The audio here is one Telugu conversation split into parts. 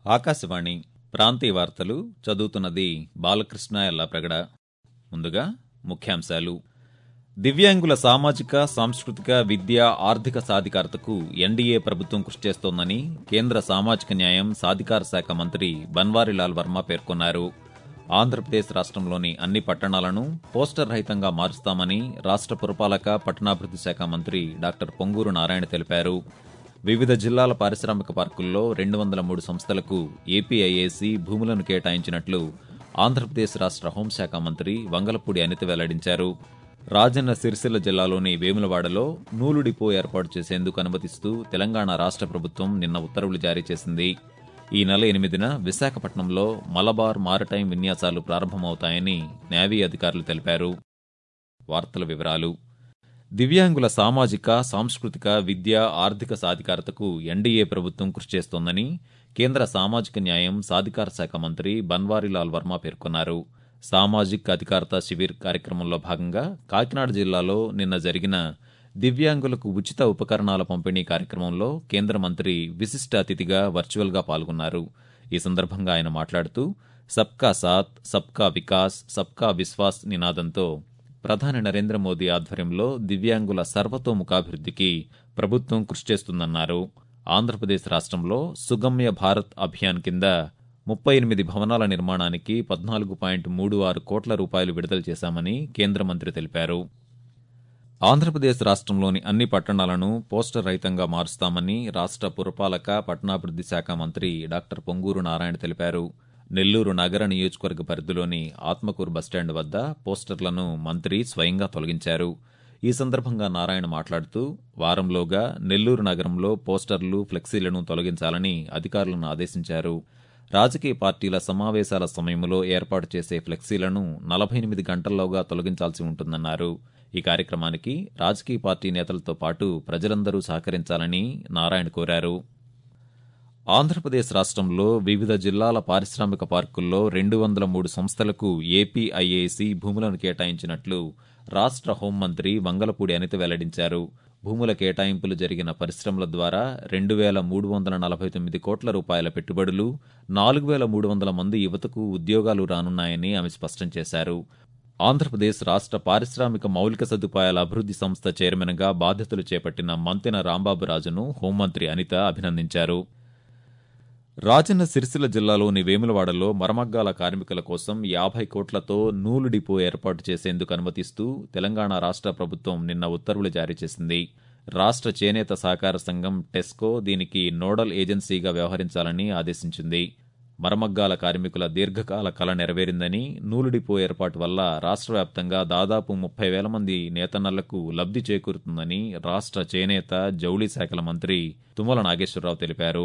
ఆకాశవాణి ప్రాంతీయ వార్తలు చదువుతున్నది బాలకృష్ణ ఎల్లాప్రగడ ముందుగా ముఖ్యాంశాలు దివ్యాంగుల సామాజిక సాంస్కృతిక విద్య ఆర్థిక సాధికారతకు ఎన్డీఏ ప్రభుత్వం కృషి చేస్తోందని కేంద్ర సామాజిక న్యాయం సాధికార శాఖ మంత్రి బన్వారీలాల్ వర్మ పేర్కొన్నారు ఆంధ్రప్రదేశ్ రాష్ట్రంలోని అన్ని పట్టణాలను పోస్టర్ రహితంగా మారుస్తామని రాష్ట్ర పురపాలక పట్టణాభివృద్ధి శాఖ మంత్రి డాక్టర్ పొంగూరు నారాయణ తెలిపారు వివిధ జిల్లాల పారిశ్రామిక పార్కుల్లో రెండు వందల మూడు సంస్థలకు ఏపీఐఏసీ భూములను కేటాయించినట్లు ఆంధ్రప్రదేశ్ రాష్ట్ర హోంశాఖ మంత్రి వంగలపూడి అనిత వెల్లడించారు రాజన్న సిరిసిల్ల జిల్లాలోని వేములవాడలో నూలు డిపో ఏర్పాటు చేసేందుకు అనుమతిస్తూ తెలంగాణ రాష్ట్ర ప్రభుత్వం నిన్న ఉత్తర్వులు జారీ చేసింది ఈ నెల ఎనిమిదిన విశాఖపట్నంలో మలబార్ మారటైం విన్యాసాలు ప్రారంభమవుతాయని నేవీ అధికారులు తెలిపారు వార్తల వివరాలు దివ్యాంగుల సామాజిక సాంస్కృతిక విద్య ఆర్థిక సాధికారతకు ఎన్డీఏ ప్రభుత్వం కృషి చేస్తోందని కేంద్ర సామాజిక న్యాయం సాధికార శాఖ మంత్రి బన్వారీలాల్ వర్మ పేర్కొన్నారు సామాజిక్ అధికారత శిబిర్ కార్యక్రమంలో భాగంగా కాకినాడ జిల్లాలో నిన్న జరిగిన దివ్యాంగులకు ఉచిత ఉపకరణాల పంపిణీ కార్యక్రమంలో కేంద్ర మంత్రి విశిష్ట అతిథిగా వర్చువల్గా పాల్గొన్నారు ఈ సందర్భంగా ఆయన మాట్లాడుతూ సబ్కా సాత్ సబ్కా వికాస్ సబ్కా విశ్వాస్ నినాదంతో ప్రధాని నరేంద్ర మోదీ ఆధ్వర్యంలో దివ్యాంగుల సర్వతోముఖాభివృద్ధికి ప్రభుత్వం కృషి చేస్తుందన్నారు ఆంధ్రప్రదేశ్ రాష్ట్రంలో సుగమ్య భారత్ అభియాన్ కింద ముప్పై ఎనిమిది భవనాల నిర్మాణానికి పద్నాలుగు పాయింట్ మూడు ఆరు కోట్ల రూపాయలు విడుదల చేశామని కేంద్ర మంత్రి తెలిపారు ఆంధ్రప్రదేశ్ రాష్ట్రంలోని అన్ని పట్టణాలను పోస్టర్ రహితంగా మారుస్తామని రాష్ట్ర పురపాలక పట్టణాభివృద్ధి శాఖ మంత్రి డాక్టర్ పొంగూరు నారాయణ తెలిపారు నెల్లూరు నగర నియోజకవర్గ పరిధిలోని ఆత్మకూరు బస్టాండ్ వద్ద పోస్టర్లను మంత్రి స్వయంగా తొలగించారు ఈ సందర్భంగా నారాయణ మాట్లాడుతూ వారంలోగా నెల్లూరు నగరంలో పోస్టర్లు ఫ్లెక్సీలను తొలగించాలని అధికారులను ఆదేశించారు రాజకీయ పార్టీల సమావేశాల సమయంలో ఏర్పాటు చేసే ఫ్లెక్సీలను నలభై ఎనిమిది గంటల్లోగా తొలగించాల్సి ఉంటుందన్నారు ఈ కార్యక్రమానికి రాజకీయ పార్టీ నేతలతో పాటు ప్రజలందరూ సహకరించాలని నారాయణ కోరారు ఆంధ్రప్రదేశ్ రాష్ట్రంలో వివిధ జిల్లాల పారిశ్రామిక పార్కుల్లో రెండు వందల మూడు సంస్థలకు ఏపీఐఏసీ భూములను కేటాయించినట్లు రాష్ట్ర హోంమంత్రి వంగలపూడి అనిత వెల్లడించారు భూముల కేటాయింపులు జరిగిన పరిశ్రమల ద్వారా రెండు వేల మూడు వందల నలభై తొమ్మిది కోట్ల రూపాయల పెట్టుబడులు నాలుగు వేల మూడు వందల మంది యువతకు ఉద్యోగాలు రానున్నాయని ఆమె స్పష్టం చేశారు ఆంధ్రప్రదేశ్ రాష్ట్ర పారిశ్రామిక మౌలిక సదుపాయాల అభివృద్ధి సంస్థ చైర్మన్గా బాధ్యతలు చేపట్టిన మంతెన రాంబాబు రాజును హోంమంత్రి అనిత అభినందించారు రాజన్న సిరిసిల్ల జిల్లాలోని వేములవాడలో మరమగ్గాల కార్మికుల కోసం యాభై కోట్లతో నూలు డిపో ఏర్పాటు చేసేందుకు అనుమతిస్తూ తెలంగాణ రాష్ట్ర ప్రభుత్వం నిన్న ఉత్తర్వులు జారీ చేసింది రాష్ట్ర చేనేత సహకార సంఘం టెస్కో దీనికి నోడల్ ఏజెన్సీగా వ్యవహరించాలని ఆదేశించింది మరమగ్గాల కార్మికుల దీర్ఘకాల కల నెరవేరిందని నూలు డిపో ఏర్పాటు వల్ల రాష్ట్ర వ్యాప్తంగా దాదాపు ముప్పై వేల మంది నేతన్నలకు లబ్ధి చేకూరుతుందని రాష్ట్ర చేనేత జౌళి శాఖల మంత్రి తుమ్మల నాగేశ్వరరావు తెలిపారు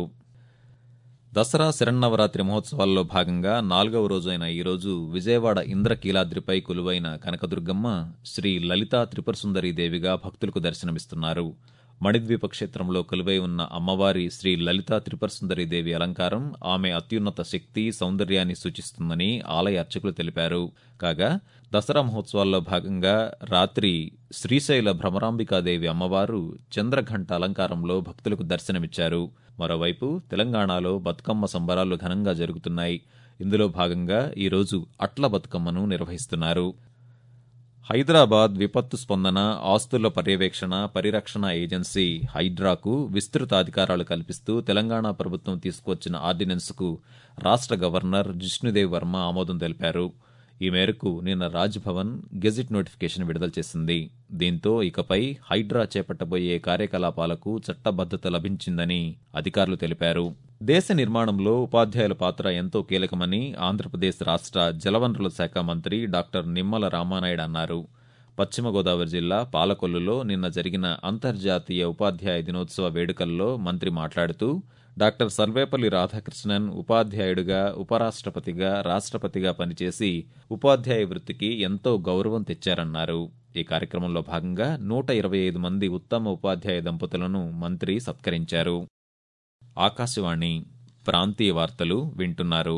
దసరా శరన్నవరాత్రి మహోత్సవాల్లో భాగంగా నాలుగవ రోజైన ఈరోజు విజయవాడ ఇంద్రకీలాద్రిపై కొలువైన కనకదుర్గమ్మ శ్రీ లలితా త్రిపురసుందరీదేవిగా భక్తులకు దర్శనమిస్తున్నారు మణిద్వీప క్షేత్రంలో కొలువై ఉన్న అమ్మవారి శ్రీ లలితా త్రిపురసుందరీదేవి అలంకారం ఆమె అత్యున్నత శక్తి సౌందర్యాన్ని సూచిస్తుందని ఆలయ అర్చకులు తెలిపారు కాగా దసరా మహోత్సవాల్లో భాగంగా రాత్రి శ్రీశైల భ్రమరాంబికాదేవి అమ్మవారు చంద్రఘంట అలంకారంలో భక్తులకు దర్శనమిచ్చారు మరోవైపు తెలంగాణలో బతుకమ్మ సంబరాలు ఘనంగా జరుగుతున్నాయి ఇందులో భాగంగా ఈరోజు అట్ల బతుకమ్మను నిర్వహిస్తున్నారు హైదరాబాద్ విపత్తు స్పందన ఆస్తుల పర్యవేక్షణ పరిరక్షణ ఏజెన్సీ హైడ్రాకు విస్తృత అధికారాలు కల్పిస్తూ తెలంగాణ ప్రభుత్వం తీసుకువచ్చిన ఆర్డినెన్స్కు రాష్ట్ర గవర్నర్ జిష్ణుదేవ్ వర్మ ఆమోదం తెలిపారు ఈ మేరకు నిన్న రాజ్భవన్ గెజిట్ నోటిఫికేషన్ విడుదల చేసింది దీంతో ఇకపై హైడ్రా చేపట్టబోయే కార్యకలాపాలకు చట్టబద్దత లభించిందని అధికారులు తెలిపారు దేశ నిర్మాణంలో ఉపాధ్యాయుల పాత్ర ఎంతో కీలకమని ఆంధ్రప్రదేశ్ రాష్ట్ర జలవనరుల శాఖ మంత్రి డాక్టర్ నిమ్మల రామానాయుడు అన్నారు పశ్చిమ గోదావరి జిల్లా పాలకొల్లులో నిన్న జరిగిన అంతర్జాతీయ ఉపాధ్యాయ దినోత్సవ వేడుకల్లో మంత్రి మాట్లాడుతూ డాక్టర్ సర్వేపల్లి రాధాకృష్ణన్ ఉపాధ్యాయుడిగా ఉపరాష్ట్రపతిగా రాష్ట్రపతిగా పనిచేసి ఉపాధ్యాయ వృత్తికి ఎంతో గౌరవం తెచ్చారన్నారు ఈ కార్యక్రమంలో భాగంగా నూట ఇరవై ఐదు మంది ఉత్తమ ఉపాధ్యాయ దంపతులను మంత్రి సత్కరించారు ఆకాశవాణి ప్రాంతీయ వార్తలు వింటున్నారు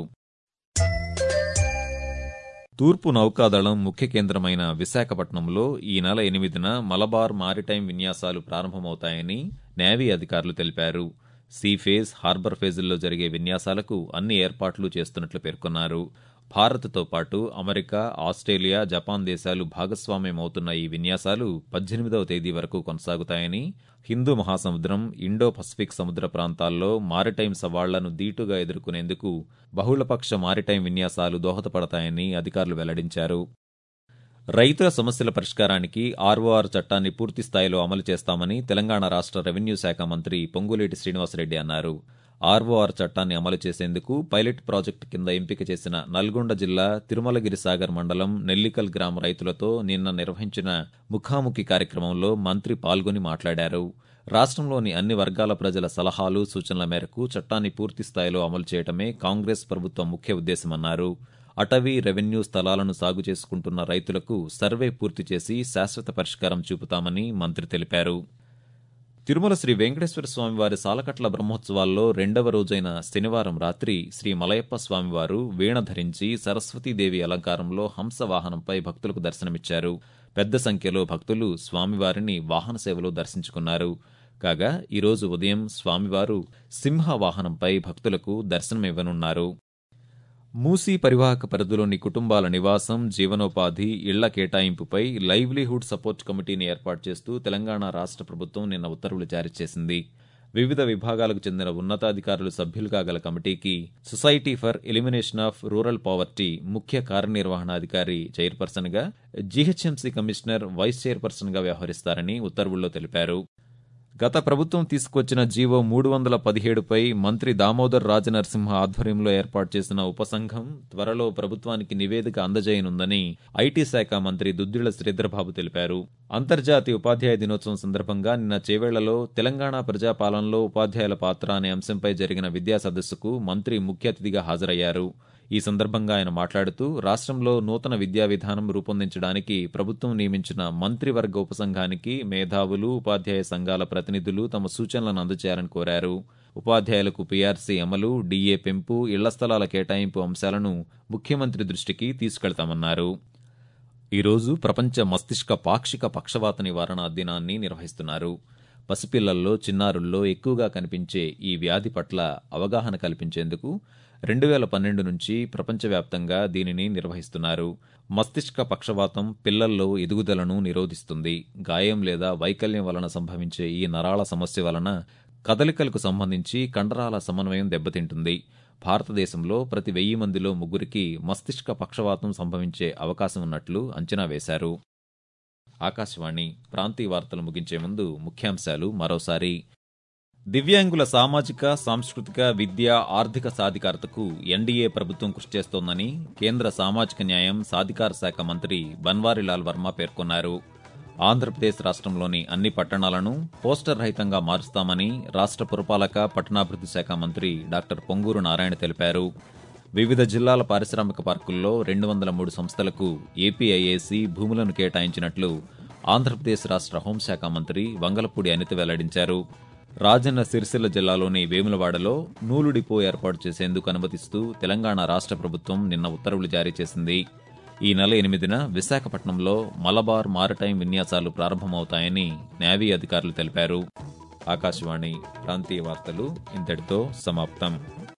తూర్పు నౌకాదళం ముఖ్య కేంద్రమైన విశాఖపట్నంలో ఈ నెల ఎనిమిదిన మలబార్ మారిటైమ్ విన్యాసాలు ప్రారంభమవుతాయని నేవీ అధికారులు తెలిపారు సీ ఫేజ్ హార్బర్ ఫేజుల్లో జరిగే విన్యాసాలకు అన్ని ఏర్పాట్లు చేస్తున్నట్లు పేర్కొన్నారు భారత్తో పాటు అమెరికా ఆస్ట్రేలియా జపాన్ దేశాలు భాగస్వామ్యమవుతున్న ఈ విన్యాసాలు పద్దెనిమిదవ తేదీ వరకు కొనసాగుతాయని హిందూ మహాసముద్రం ఇండో పసిఫిక్ సముద్ర ప్రాంతాల్లో మారిటైమ్ సవాళ్లను దీటుగా ఎదుర్కొనేందుకు బహుళపక్ష మారిటైమ్ విన్యాసాలు దోహదపడతాయని అధికారులు వెల్లడించారు రైతుల సమస్యల పరిష్కారానికి ఆర్ఓఆర్ చట్టాన్ని పూర్తి స్థాయిలో అమలు చేస్తామని తెలంగాణ రాష్ట్ర రెవెన్యూ శాఖ మంత్రి పొంగులేటి శ్రీనివాసరెడ్డి అన్నారు ఆర్ఓఆర్ చట్టాన్ని అమలు చేసేందుకు పైలట్ ప్రాజెక్టు కింద ఎంపిక చేసిన నల్గొండ జిల్లా తిరుమలగిరి సాగర్ మండలం నెల్లికల్ గ్రామ రైతులతో నిన్న నిర్వహించిన ముఖాముఖి కార్యక్రమంలో మంత్రి పాల్గొని మాట్లాడారు రాష్ట్రంలోని అన్ని వర్గాల ప్రజల సలహాలు సూచనల మేరకు చట్టాన్ని పూర్తి స్థాయిలో అమలు చేయడమే కాంగ్రెస్ ప్రభుత్వం ముఖ్య ఉద్దేశమన్నారు అటవీ రెవెన్యూ స్థలాలను సాగు చేసుకుంటున్న రైతులకు సర్వే పూర్తి చేసి శాశ్వత పరిష్కారం చూపుతామని మంత్రి తెలిపారు తిరుమల శ్రీ వెంకటేశ్వర స్వామివారి సాలకట్ల బ్రహ్మోత్సవాల్లో రెండవ రోజైన శనివారం రాత్రి శ్రీ మలయప్ప స్వామివారు వీణ ధరించి సరస్వతీదేవి అలంకారంలో హంస వాహనంపై భక్తులకు దర్శనమిచ్చారు పెద్ద సంఖ్యలో భక్తులు స్వామివారిని వాహన సేవలో దర్శించుకున్నారు కాగా ఈరోజు ఉదయం స్వామివారు సింహ వాహనంపై భక్తులకు దర్శనమివ్వనున్నారు మూసీ పరివాహక పరిధిలోని కుటుంబాల నివాసం జీవనోపాధి ఇళ్ల కేటాయింపుపై లైవ్లీహుడ్ సపోర్ట్ కమిటీని ఏర్పాటు చేస్తూ తెలంగాణ రాష్ట్ర ప్రభుత్వం నిన్న ఉత్తర్వులు జారీ చేసింది వివిధ విభాగాలకు చెందిన ఉన్నతాధికారులు సభ్యులుగా గల కమిటీకి society for elimination of rural poverty ముఖ్య కార్యనిర్వహణాధికారి చైర్పర్సన్గా జీహెచ్ఎంసీ కమిషనర్ వైస్ చైర్పర్సన్గా వ్యవహరిస్తారని ఉత్తర్వుల్లో తెలిపారు గత ప్రభుత్వం తీసుకొచ్చిన జీవో మూడు వందల పదిహేడుపై మంత్రి దామోదర్ రాజనరసింహ ఆధ్వర్యంలో ఏర్పాటు చేసిన ఉపసంఘం త్వరలో ప్రభుత్వానికి నివేదిక అందజేయనుందని ఐటీ శాఖ మంత్రి దుద్దిళ్ల శ్రీధర్బాబు తెలిపారు అంతర్జాతీయ ఉపాధ్యాయ దినోత్సవం సందర్భంగా నిన్న చేవేళ్లలో తెలంగాణ ప్రజాపాలనలో ఉపాధ్యాయుల పాత్ర అనే అంశంపై జరిగిన విద్యా సదస్సుకు మంత్రి ముఖ్య అతిథిగా హాజరయ్యారు ఈ సందర్భంగా ఆయన మాట్లాడుతూ రాష్ట్రంలో నూతన విద్యా విధానం రూపొందించడానికి ప్రభుత్వం నియమించిన మంత్రివర్గ ఉపసంఘానికి మేధావులు ఉపాధ్యాయ సంఘాల ప్రతినిధులు తమ సూచనలను అందజేయాలని కోరారు ఉపాధ్యాయులకు పీఆర్సీ అమలు డీఏ పెంపు ఇళ్ల స్థలాల కేటాయింపు అంశాలను ముఖ్యమంత్రి దృష్టికి తీసుకెళ్తామన్నారు ఈరోజు ప్రపంచ మస్తిష్క పాక్షిక పక్షవాత నివారణ దినాన్ని నిర్వహిస్తున్నారు పసిపిల్లల్లో చిన్నారుల్లో ఎక్కువగా కనిపించే ఈ వ్యాధి పట్ల అవగాహన కల్పించేందుకు రెండు వేల పన్నెండు నుంచి ప్రపంచవ్యాప్తంగా దీనిని నిర్వహిస్తున్నారు మస్తిష్క పక్షవాతం పిల్లల్లో ఎదుగుదలను నిరోధిస్తుంది గాయం లేదా వైకల్యం వలన సంభవించే ఈ నరాల సమస్య వలన కదలికలకు సంబంధించి కండరాల సమన్వయం దెబ్బతింటుంది భారతదేశంలో ప్రతి వెయ్యి మందిలో ముగ్గురికి మస్తిష్క పక్షవాతం సంభవించే అవకాశం ఉన్నట్లు అంచనా వేశారు ఆకాశవాణి ప్రాంతీయ వార్తలు ముగించే ముందు ముఖ్యాంశాలు మరోసారి దివ్యాంగుల సామాజిక సాంస్కృతిక విద్య ఆర్థిక సాధికారతకు ఎన్డీఏ ప్రభుత్వం కృషి చేస్తోందని కేంద్ర సామాజిక న్యాయం సాధికార శాఖ మంత్రి బన్వారీలాల్ వర్మ పేర్కొన్నారు ఆంధ్రప్రదేశ్ రాష్ట్రంలోని అన్ని పట్టణాలను పోస్టర్ రహితంగా మారుస్తామని రాష్ట్ర పురపాలక పట్టణాభివృద్ధి శాఖ మంత్రి డాక్టర్ పొంగూరు నారాయణ తెలిపారు వివిధ జిల్లాల పారిశ్రామిక పార్కుల్లో రెండు వందల మూడు సంస్థలకు ఏపీఐఏసీ భూములను కేటాయించినట్లు ఆంధ్రప్రదేశ్ రాష్ట్ర హోంశాఖ మంత్రి వంగలపూడి అనిత వెల్లడించారు రాజన్న సిరిసిల్ల జిల్లాలోని వేములవాడలో నూలు డిపో ఏర్పాటు చేసేందుకు అనుమతిస్తూ తెలంగాణ రాష్ట్ర ప్రభుత్వం నిన్న ఉత్తర్వులు జారీ చేసింది ఈ నెల ఎనిమిదిన విశాఖపట్నంలో మలబార్ మారటైమ్ విన్యాసాలు ప్రారంభమవుతాయని నేవీ అధికారులు తెలిపారు ఆకాశవాణి ప్రాంతీయ వార్తలు ఇంతటితో సమాప్తం